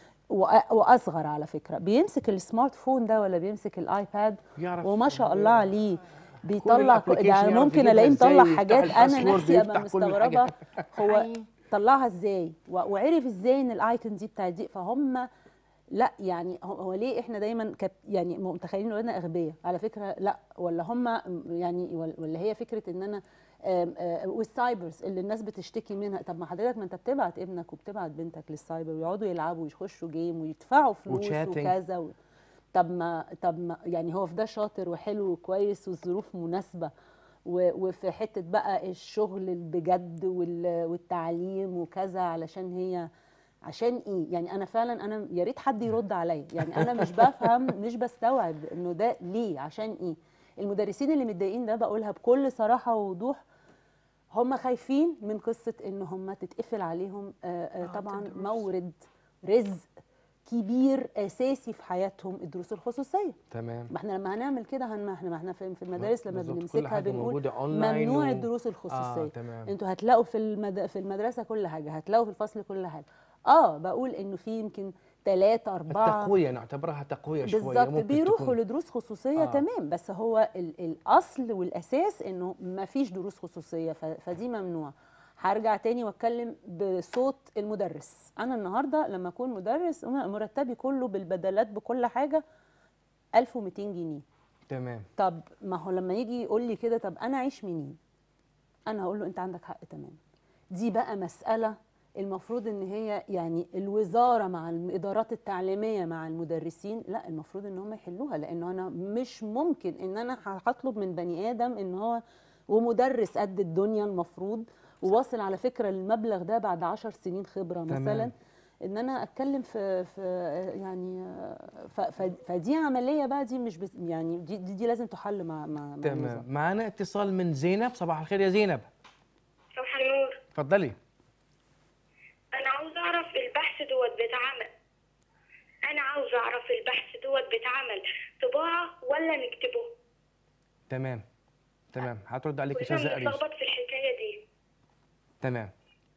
E: واصغر على فكره بيمسك السمارت فون ده ولا بيمسك الايباد
A: يعرف
E: وما شاء الله عليه بيطلع
A: الapplication
E: يعني
A: يعرف
E: ممكن
A: يجيبها
E: الاقيه
A: إزاي
E: مطلع
A: ويفتح
E: حاجات انا
A: الباسورد
E: نفسي ابقى
A: ويفتح كل
E: مستغربه
A: الحاجات.
E: هو
F: حقيقي.
E: طلعها ازاي و- وعرف ازاي ان الايكون دي بتاعت دي فهم لا يعني هو هو ليه احنا دايما كب يعني متخيلين اننا اغبياء على فكره لا ولا هم يعني ولا- ولا هي فكره ان انا آم، آه، والسايبرز اللي الناس بتشتكي منها طب ما حضرتك ما انت بتبعت ابنك وبتبعت بنتك للسايبر ويقعدوا يلعبوا ويخشوا جيم ويدفعوا فلوس
A: وchatting.
E: وكذا و... طب ما طب ما يعني هو في ده شاطر وحلو وكويس والظروف مناسبه و- وفي حته بقى الشغل اللي بجد وال- والتعليم وكذا علشان هي عشان ايه يعني انا فعلا انا يا ريت حد يرد عليا يعني انا مش بفهم مش بستوعب انه ده ليه عشان ايه المدرسين اللي متضايقين ده بقولها بكل صراحه ووضوح هم خايفين من قصه ان هم تتقفل عليهم آه، آه، طبعا
F: الدروس.
E: مورد رزق كبير اساسي في حياتهم الدروس الخصوصيه
A: تمام
E: ما احنا لما هنعمل كده هن ما احنا ما احنا في في المدارس لما
A: بالظبط، كل
E: بنمسكها
A: حاجة
E: بنقول
A: موجودة أونلاين
E: ممنوع
A: و-
E: الدروس الخصوصيه
A: آه، تمام.
E: انتوا هتلاقوا في المد... في المدرسه كل حاجه هتلاقوا في الفصل كل حاجه اه بقول انه في يمكن ثلاثة أربعة
A: التقوية نعتبرها تقوية شوية
E: بالظبط
A: ممكن
E: بيروحوا
A: تكون-
E: لدروس خصوصيه
A: آه.
E: آه. تمام بس هو ال الاصل والاساس انه ما فيش دروس خصوصيه ف فدي ممنوع هرجع تاني واتكلم بصوت المدرس انا النهارده لما اكون مدرس مرتبي كله بالبدلات بكل حاجه 1200 جنيه
A: تمام
E: طب ما هو لما يجي يقول لي كده طب انا اعيش منين انا هقول له انت عندك حق تمام دي بقى مساله المفروض ان هي يعني الوزاره مع الادارات التعليميه مع المدرسين لا المفروض ان هم يحلوها لانه انا مش ممكن ان انا هطلب من بني ادم ان هو ومدرس قد الدنيا المفروض وواصل على فكره المبلغ ده بعد عشر سنين خبره
A: تمام.
E: مثلا ان انا اتكلم في في يعني ف ف فدي عمليه بقى دي مش بس يعني دي دي, دي لازم تحل مع مع مع
A: تمام
E: الوزارة.
A: معنا اتصال من زينب صباح الخير يا زينب
G: صباح النور
A: اتفضلي
G: انا عاوز اعرف البحث دوت بيتعمل انا عاوز اعرف البحث دوت بيتعمل طباعه ولا نكتبه
A: تمام تمام هترد عليك
G: كلنا
A: استاذه اريج
G: بنتلخبط في الحكايه دي
A: تمام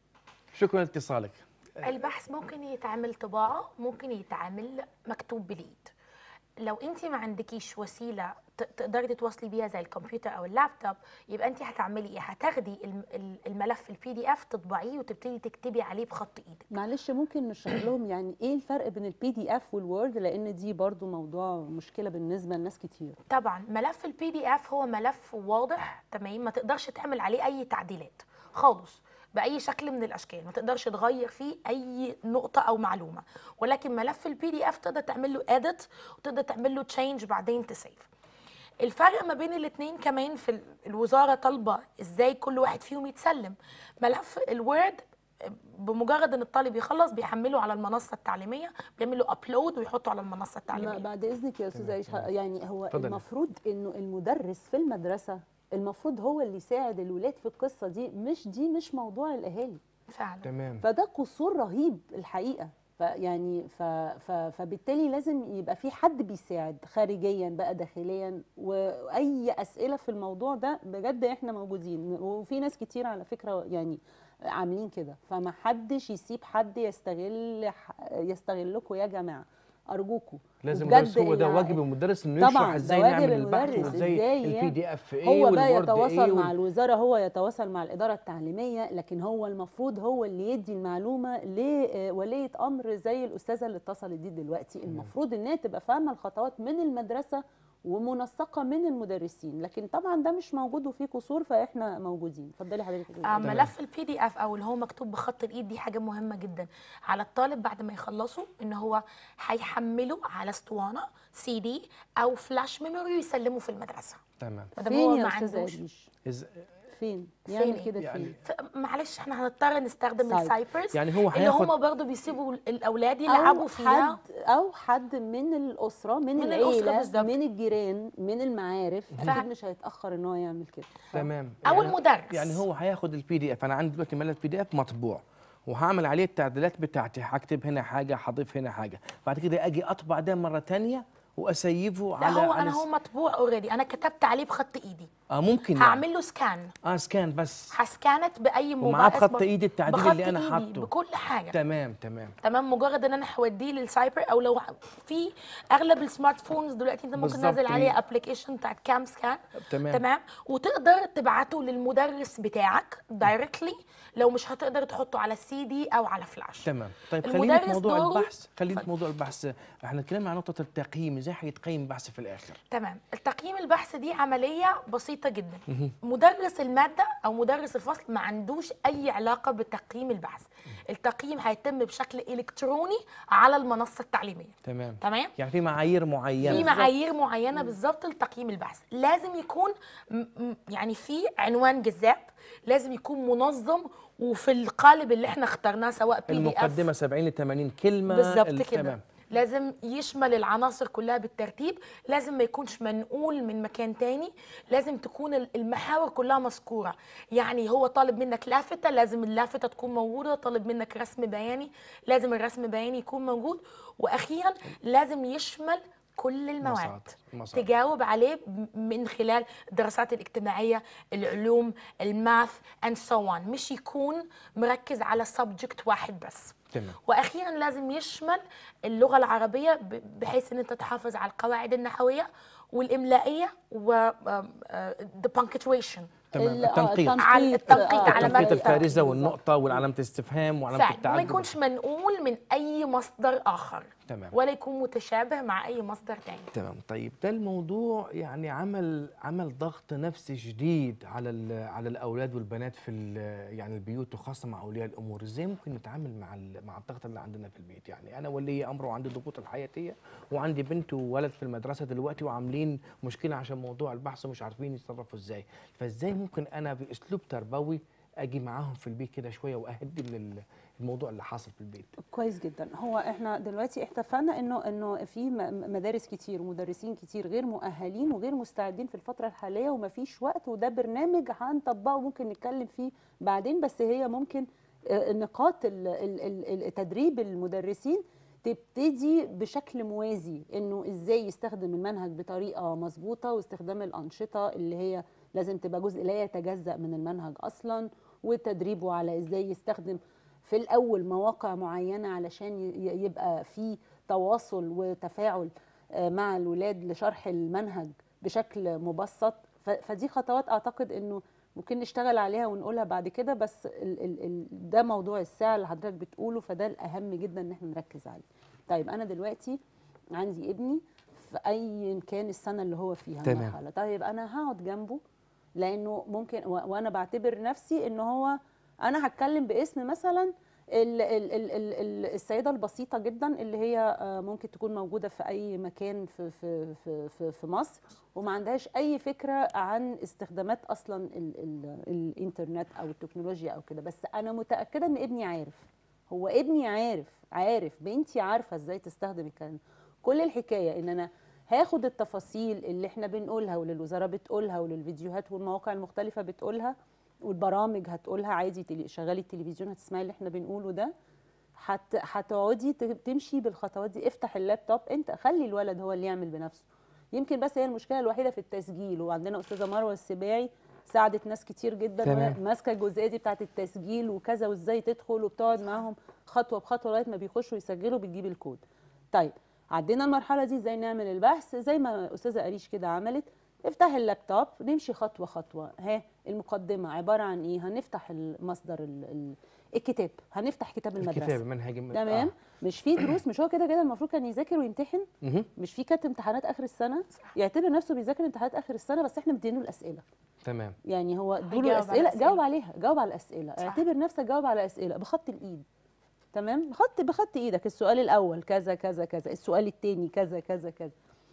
A: شكرا لاتصالك
F: البحث ممكن يتعمل طباعة ممكن يتعمل مكتوب باليد لو انت ما عندكيش وسيله ت- تقدري تتواصلي بيها زي الكمبيوتر او اللابتوب يبقى انت هتعملي ايه هتاخدي الم- ال- الملف البي دي اف تطبعيه وتبتدي تكتبي عليه بخط ايدك
E: معلش ممكن نشرح لهم يعني ايه الفرق بين البي دي اف والوورد لان دي برضو موضوع مشكله بالنسبه لناس كتير
F: طبعا ملف البي دي اف هو ملف واضح تمام ما تقدرش تعمل عليه اي تعديلات خالص باي شكل من الاشكال ما تقدرش تغير فيه اي نقطه او معلومه ولكن ملف البي دي اف تقدر تعمل له اديت وتقدر تعمل له تشينج بعدين تسيف الفرق ما بين الاثنين كمان في ال- الوزاره طالبه ازاي كل واحد فيهم يتسلم ملف الوورد بمجرد ان الطالب يخلص بيحمله على المنصه التعليميه بيعمل له ابلود ويحطه على المنصه
E: ما
F: التعليميه
E: بعد اذنك يا استاذه عيش يعني هو
A: اتفضلي.
E: المفروض انه المدرس في المدرسه المفروض هو اللي يساعد الولاد في القصه دي مش دي مش موضوع الاهالي
F: فعلا
A: تمام
E: فده قصور رهيب الحقيقه فيعني ف ف فبالتالي لازم يبقى في حد بيساعد خارجيا بقى داخليا واي اسئله في الموضوع ده بجد احنا موجودين وفي ناس كتير على فكره يعني عاملين كده فما حدش يسيب حد يستغل يستغلكم يا جماعه ارجوكم
A: لازم
E: وبجد
A: المدرس هو ده
E: الع-
A: واجب المدرس انه يشرح
E: طبعا
A: ازاي
E: ده واجب
A: نعمل البحث
E: المدرس
A: وازاي
E: ازاي
A: البي
E: يعني.
A: دي اف ايه
E: هو بقى
A: والوورد
E: يتواصل
A: ايه
E: مع
A: وال-
E: الوزاره هو يتواصل مع الاداره التعليميه لكن هو المفروض هو اللي يدي المعلومه لوليه امر زي الاستاذه اللي اتصلت دي دلوقتي المفروض ان هي تبقى فاهمه الخطوات من المدرسه ومنسقه من المدرسين لكن طبعا ده مش موجود وفيه قصور فاحنا موجودين اتفضلي حضرتك يا
F: آه،
E: أستاذة.
F: ملف البي دي اف او اللي هو مكتوب بخط الايد دي حاجه مهمه جدا على الطالب بعد ما يخلصوا ان هو هيحمله على اسطوانه سي دي او فلاش ميموري ويسلمه في المدرسه
A: تمام
F: ما دام
E: فين
F: هو
E: يا
F: ما
E: استاذه
F: عندوش
E: ادريش
A: إز...
E: فين
F: فين
E: يعمل
F: إيه؟
E: كده
A: يعني
E: فين
F: ف- معلش احنا هنضطر نستخدم
E: سايب.
F: السايبرز
A: يعني هو
F: اللي
A: هياخد
F: هم برضه بيسيبوا الاولاد
E: أو
F: يلعبوا فيها
E: حد او حد من الاسره من,
F: من الأسرة
E: العيله
F: بالظبط.
E: من الجيران من المعارف
F: فعلا.
E: اكيد مش هيتاخر ان هو يعمل كده
A: تمام
F: أو
A: يعني-
F: المدرس.
A: يعني هو هياخد البي دي اف انا عندي دلوقتي ملف بي دي اف مطبوع وهعمل عليه التعديلات بتاعتي هكتب هنا حاجه هضيف هنا حاجه بعد كده اجي اطبع ده مره تانية واسيفه
F: لا
A: على
F: هو
A: على
F: انا
A: الس-
F: هو مطبوع اوريدي انا كتبت عليه بخط ايدي
A: اه ممكن يعني.
F: هعمل له سكان
A: اه سكان بس
F: هسكانت باي موبايل
A: ومعاه بخط
F: اسمه-
A: ايدي التعديل
F: بخط
A: اللي انا
F: إيدي،
A: حاطه.
F: بكل حاجه
A: تمام تمام
F: تمام مجرد ان انا هوديه للسايبر او لو في اغلب السمارت فونز دلوقتي انت ممكن
A: بالظبط.
F: تنزل عليها ابلكيشن بتاعت كام سكان
A: تمام.
F: تمام وتقدر تبعته للمدرس بتاعك دايركتلي لو مش هتقدر تحطه على سي دي او على فلاش
A: تمام طيب خلينا في
F: المدرس
A: موضوع
F: دوره-
A: البحث خلينا في موضوع البحث احنا اتكلمنا عن نقطه التقييم ازاي هيتقيم البحث في الاخر
F: تمام التقييم البحث دي عملية بسيطة جدا مدرس المادة أو مدرس الفصل ما عندوش أي علاقة بتقييم البحث التقييم هيتم بشكل إلكتروني على المنصة التعليمية
A: تمام
F: تمام
A: يعني في معايير معينه
F: في معايير معينه بالظبط لتقييم البحث لازم يكون م- م- يعني في عنوان جذاب لازم يكون منظم وفي القالب اللي احنا اخترناه سواء بي دي اف
A: المقدمه 70 ل 80 كلمه
F: بالظبط
A: ال-
F: كده
A: تمام
F: لازم يشمل العناصر كلها بالترتيب لازم ما يكونش منقول من مكان تاني لازم تكون ال- المحاور كلها مذكورة يعني هو طالب منك لافتة لازم اللافتة تكون موجودة طالب منك رسم بياني لازم الرسم البياني يكون موجود وأخيرا لازم يشمل كل المواد
A: مصادر- مصادر.
F: تجاوب عليه ب- من خلال الدراسات الاجتماعية العلوم الماث and so on مش يكون مركز على subject واحد بس
A: تمام
F: واخيرا لازم يشمل اللغه العربيه ب- بحيث ان انت تحافظ على القواعد النحويه والاملائيه و the punctuation
A: تمام
E: ال- آه،
A: التنقيط
F: على التنقيط
E: آه،
F: على
A: التنقيط
F: مادة
A: الفارزه
E: بالظبط.
A: والنقطه والعلامه الاستفهام وعلامه
F: فعلا
A: التعجب
F: ما يكونش منقول من اي مصدر اخر
A: تمام.
F: ولا يكون متشابه مع اي مصدر تاني
A: تمام طيب ده الموضوع يعني عمل عمل ضغط نفسي شديد على ال- على الاولاد والبنات في ال- يعني البيوت وخاصه مع اولياء الامور ازاي ممكن نتعامل مع ال- مع الضغط اللي عندنا في البيت يعني انا ولي امر وعندي ضغوط الحياتيه وعندي بنت وولد في المدرسه دلوقتي وعاملين مشكله عشان موضوع البحث ومش عارفين يتصرفوا ازاي فازاي ممكن انا باسلوب تربوي اجي معاهم في البيت كده شويه واهدي من ال- الموضوع اللي حاصل في البيت
E: كويس جدا هو احنا دلوقتي اتفقنا انه انه في م- مدارس كتير ومدرسين كتير غير مؤهلين وغير مستعدين في الفتره الحاليه ومفيش وقت وده برنامج هنطبقه ممكن نتكلم فيه بعدين بس هي ممكن آه، نقاط ال- ال- ال- ال- تدريب المدرسين تبتدي بشكل موازي انه ازاي يستخدم المنهج بطريقه مظبوطه واستخدام الانشطه اللي هي لازم تبقى جزء لا يتجزا من المنهج اصلا وتدريبه على ازاي يستخدم في الاول مواقع معينه علشان ي- ي- يبقى في تواصل وتفاعل آه، مع الولاد لشرح المنهج بشكل مبسط ف- فدي خطوات اعتقد انه ممكن نشتغل عليها ونقولها بعد كده بس ال ال ال ده موضوع الساعه اللي حضرتك بتقوله فده الاهم جدا ان احنا نركز عليه طيب انا دلوقتي عندي ابني في اي كان السنه اللي هو فيها
A: تمام.
E: المرحله طيب انا هقعد جنبه لانه ممكن و- وانا بعتبر نفسي ان هو انا هتكلم باسم مثلا ال ال ال ال ال السيده البسيطه جدا اللي هي آه، ممكن تكون موجوده في اي مكان في في في في, في مصر وما عندهاش اي فكره عن استخدامات اصلا ال ال الانترنت او التكنولوجيا او كده بس انا متاكده ان ابني عارف هو ابني عارف عارف بنتي عارفه ازاي تستخدم الكلام كل الحكايه ان انا هاخد التفاصيل اللي احنا بنقولها واللي الوزاره بتقولها والفيديوهات والمواقع المختلفه بتقولها والبرامج هتقولها عادي تلي- شغلي التلفزيون هتسمعي اللي احنا بنقوله ده هت- هتقعدي ت- تمشي بالخطوات دي افتح اللابتوب انت خلي الولد هو اللي يعمل بنفسه يمكن بس هي المشكله الوحيده في التسجيل وعندنا استاذه مروه السباعي ساعدت ناس كتير جدا وهي
A: تمام.
E: ماسكه الجزئيه دي بتاعه التسجيل وكذا وازاي تدخل وبتقعد معاهم خطوه بخطوه لغايه ما بيخشوا يسجلوا بتجيب الكود طيب عدينا المرحله دي ازاي نعمل البحث زي ما استاذه اريش كده عملت افتح اللابتوب نمشي خطوه خطوه ها المقدمه عباره عن ايه هنفتح المصدر ال ال الكتاب هنفتح كتاب المدرسه
A: الكتاب منهج الم-
E: تمام
A: آه.
E: مش في دروس مش هو كده كده المفروض كان يذاكر ويمتحن
A: مهم.
E: مش في كانت امتحانات اخر السنه يعتبر نفسه بيذاكر امتحانات اخر السنه بس احنا مدينه الاسئله
A: تمام
E: يعني هو
F: هيجاوب
E: ادوله
F: على
E: اسئله
F: الأسئلة.
E: جاوب عليها جاوب على الاسئله
F: صح.
E: اعتبر نفسك جاوب على اسئله بخط الايد تمام بخط بخط ايدك السؤال الاول كذا كذا كذا السؤال الثاني كذا كذا كذا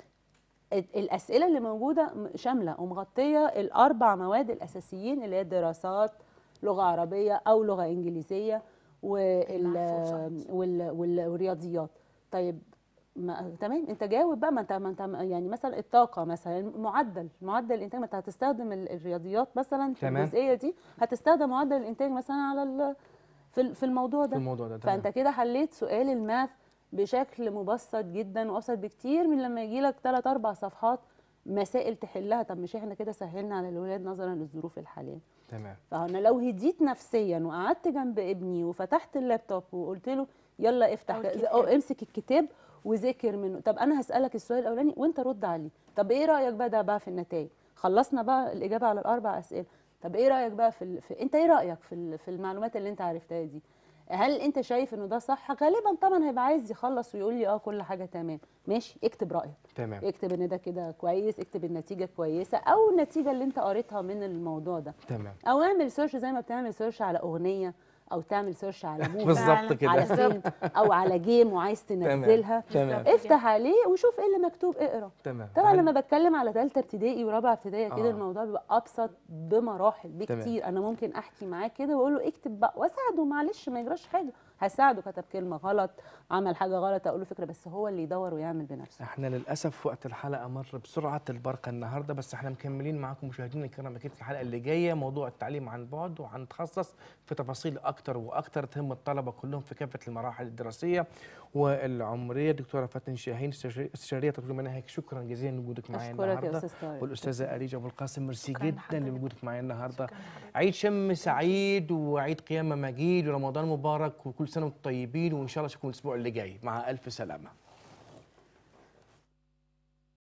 E: ال- الاسئله اللي موجوده م- شامله ومغطيه الاربع مواد الاساسيين اللي هي دراسات لغه عربيه او لغه انجليزيه وال
F: المحفوظات.
E: وال وال والرياضيات طيب ما تمام انت جاوب بقى ما انت ما انت يعني مثلا الطاقه مثلا معدل معدل الانتاج ما انت هتستخدم ال- الرياضيات مثلا في
A: تمام.
E: الجزئيه دي هتستخدم معدل الانتاج مثلا على ال- في ال- في الموضوع
A: في
E: ده
A: الموضوع ده تمام.
E: فانت كده حليت سؤال الماث بشكل مبسط جدا وابسط بكتير من لما يجي لك 3 4 صفحات مسائل تحلها طب مش احنا كده سهلنا على الولاد نظرا للظروف الحاليه
A: تمام
E: فانا لو هديت نفسيا وقعدت جنب ابني وفتحت اللابتوب وقلت له يلا افتح
F: أو
E: كده-
F: الكتاب.
E: أو امسك الكتاب وذاكر منه طب انا هسالك السؤال الاولاني وانت رد عليه طب ايه رايك بقى ده بقى في النتائج خلصنا بقى الاجابه على الاربع اسئله طب ايه رايك بقى في, ال... في... انت ايه رايك في ال... في المعلومات اللي انت عرفتها دي هل انت شايف انه ده صح غالبا طبعا هيبقى عايز يخلص ويقول لي اه كل حاجه تمام ماشي اكتب رايك
A: تمام
E: اكتب ان ده كده كويس اكتب النتيجه كويسه او النتيجه اللي انت قريتها من الموضوع ده
A: تمام
E: او اعمل سيرش زي ما بتعمل سيرش على اغنيه او تعمل سيرش على موفي
A: بالظبط كده
E: على فيلم او على جيم وعايز تنزلها
A: تمام
E: افتح عليه وشوف ايه اللي مكتوب اقرا
A: تمام
E: طبعا
A: هل-
E: لما بتكلم على ثالثه ابتدائي ورابعه ابتدائي كده
A: آه.
E: الموضوع بيبقى ابسط بمراحل بكتير انا ممكن احكي معاه كده واقول له اكتب بقى واساعده معلش ما يجراش حاجه هساعده كتب كلمه غلط عمل حاجه غلط اقول له فكره بس هو اللي يدور ويعمل بنفسه
A: احنا للاسف وقت الحلقه مر بسرعه البرق النهارده بس احنا مكملين معاكم مشاهدينا الكرام اكيد في الحلقه اللي جايه موضوع التعليم عن بعد وهنتخصص في تفاصيل اكتر واكتر تهم الطلبه كلهم في كافه المراحل الدراسيه والعمريه دكتوره فاتن شاهين استشاري- استشاريه تطوير المناهج شكرا جزيلا لوجودك معايا
E: اشكرك يا
A: النهارده
E: استاذ طارق
A: والاستاذه اريج ابو القاسم ميرسي
F: شكراً
A: جدا
F: لحضرتك.
A: لوجودك معايا النهارده
F: شكراً لحضرتك.
A: عيد شم سعيد وعيد قيامه مجيد ورمضان مبارك وكل سنه وانتم طيبين وان شاء الله اشوفكم الاسبوع اللي جاي مع الف سلامه